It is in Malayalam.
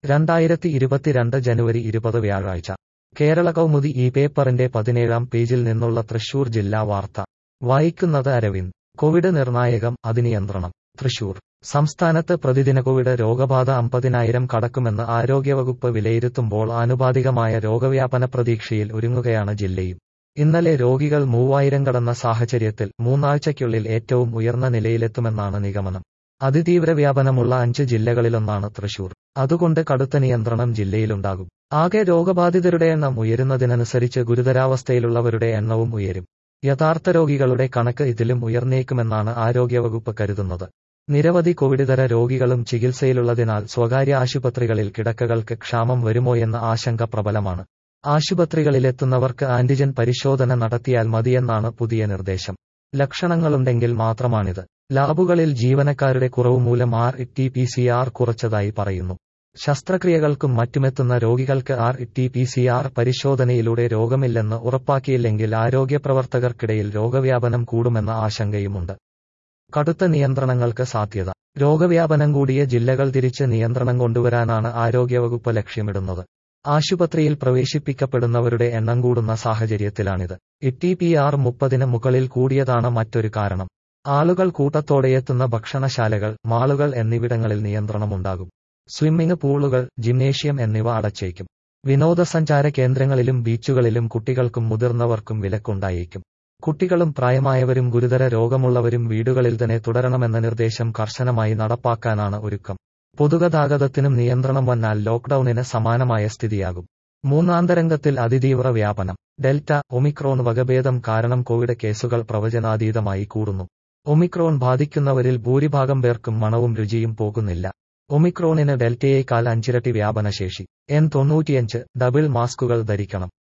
രണ്ടായിരത്തി ഇരുപത്തിരണ്ട് ജനുവരി ഇരുപത് വ്യാഴാഴ്ച കേരള കൗമുദി ഈ പേപ്പറിന്റെ പതിനേഴാം പേജിൽ നിന്നുള്ള തൃശൂർ ജില്ലാ വാർത്ത വായിക്കുന്നത് അരവിന്ദ് കോവിഡ് നിർണായകം അതിനിയന്ത്രണം തൃശൂർ സംസ്ഥാനത്ത് പ്രതിദിന കോവിഡ് രോഗബാധ അമ്പതിനായിരം കടക്കുമെന്ന് ആരോഗ്യവകുപ്പ് വിലയിരുത്തുമ്പോൾ ആനുപാതികമായ രോഗവ്യാപന പ്രതീക്ഷയിൽ ഒരുങ്ങുകയാണ് ജില്ലയും ഇന്നലെ രോഗികൾ മൂവായിരം കടന്ന സാഹചര്യത്തിൽ മൂന്നാഴ്ചയ്ക്കുള്ളിൽ ഏറ്റവും ഉയർന്ന നിലയിലെത്തുമെന്നാണ് നിഗമനം അതിതീവ്ര വ്യാപനമുള്ള അഞ്ച് ജില്ലകളിലൊന്നാണ് തൃശൂർ അതുകൊണ്ട് കടുത്ത നിയന്ത്രണം ജില്ലയിലുണ്ടാകും ആകെ രോഗബാധിതരുടെ എണ്ണം ഉയരുന്നതിനനുസരിച്ച് ഗുരുതരാവസ്ഥയിലുള്ളവരുടെ എണ്ണവും ഉയരും യഥാർത്ഥ രോഗികളുടെ കണക്ക് ഇതിലും ഉയർന്നേക്കുമെന്നാണ് ആരോഗ്യവകുപ്പ് കരുതുന്നത് നിരവധി കോവിഡിതര രോഗികളും ചികിത്സയിലുള്ളതിനാൽ സ്വകാര്യ ആശുപത്രികളിൽ കിടക്കകൾക്ക് ക്ഷാമം വരുമോയെന്ന ആശങ്ക പ്രബലമാണ് ആശുപത്രികളിലെത്തുന്നവർക്ക് ആന്റിജൻ പരിശോധന നടത്തിയാൽ മതിയെന്നാണ് പുതിയ നിർദ്ദേശം ലക്ഷണങ്ങളുണ്ടെങ്കിൽ മാത്രമാണിത് ലാബുകളിൽ ജീവനക്കാരുടെ കുറവ് മൂലം R T P C R കുറച്ചതായി പറയുന്നു ശസ്ത്രക്രിയകൾക്കും മറ്റുമെത്തുന്ന രോഗികൾക്ക് R T P C R പരിശോധനയിലൂടെ രോഗമില്ലെന്ന് ഉറപ്പാക്കിയില്ലെങ്കിൽ ആരോഗ്യപ്രവർത്തകർക്കിടയിൽ രോഗവ്യാപനം കൂടുമെന്ന ആശങ്കയുമുണ്ട് കടുത്ത നിയന്ത്രണങ്ങൾക്ക് സാധ്യത രോഗവ്യാപനം കൂടിയ ജില്ലകൾ തിരിച്ച് നിയന്ത്രണം കൊണ്ടുവരാനാണ് ആരോഗ്യവകുപ്പ് ലക്ഷ്യമിടുന്നത് ആശുപത്രിയിൽ പ്രവേശിപ്പിക്കപ്പെടുന്നവരുടെ എണ്ണം കൂടുന്ന സാഹചര്യത്തിലാണിത് ഇ പി ആർ മുപ്പതിന് മുകളിൽ കൂടിയതാണ് മറ്റൊരു കാരണം ആളുകൾ കൂട്ടത്തോടെയെത്തുന്ന ഭക്ഷണശാലകൾ മാളുകൾ എന്നിവിടങ്ങളിൽ നിയന്ത്രണമുണ്ടാകും സ്വിമ്മിംഗ് പൂളുകൾ ജിംനേഷ്യം എന്നിവ അടച്ചേക്കും വിനോദസഞ്ചാര കേന്ദ്രങ്ങളിലും ബീച്ചുകളിലും കുട്ടികൾക്കും മുതിർന്നവർക്കും വിലക്കുണ്ടായേക്കും കുട്ടികളും പ്രായമായവരും ഗുരുതര രോഗമുള്ളവരും വീടുകളിൽ തന്നെ തുടരണമെന്ന നിർദ്ദേശം കർശനമായി നടപ്പാക്കാനാണ് ഒരുക്കം പൊതുഗതാഗതത്തിനും നിയന്ത്രണം വന്നാൽ ലോക്ഡൌണിന് സമാനമായ സ്ഥിതിയാകും മൂന്നാന്തരംഗത്തിൽ അതിതീവ്ര വ്യാപനം ഡെൽറ്റ ഒമിക്രോൺ വകഭേദം കാരണം കോവിഡ് കേസുകൾ പ്രവചനാതീതമായി കൂടുന്നു ഒമിക്രോൺ ബാധിക്കുന്നവരിൽ ഭൂരിഭാഗം പേർക്കും മണവും രുചിയും പോകുന്നില്ല ഒമിക്രോണിന് ഡെൽറ്റയേക്കാൾ അഞ്ചിരട്ടി വ്യാപനശേഷി എൻ തൊണ്ണൂറ്റിയഞ്ച് ഡബിൾ മാസ്കുകൾ ധരിക്കണം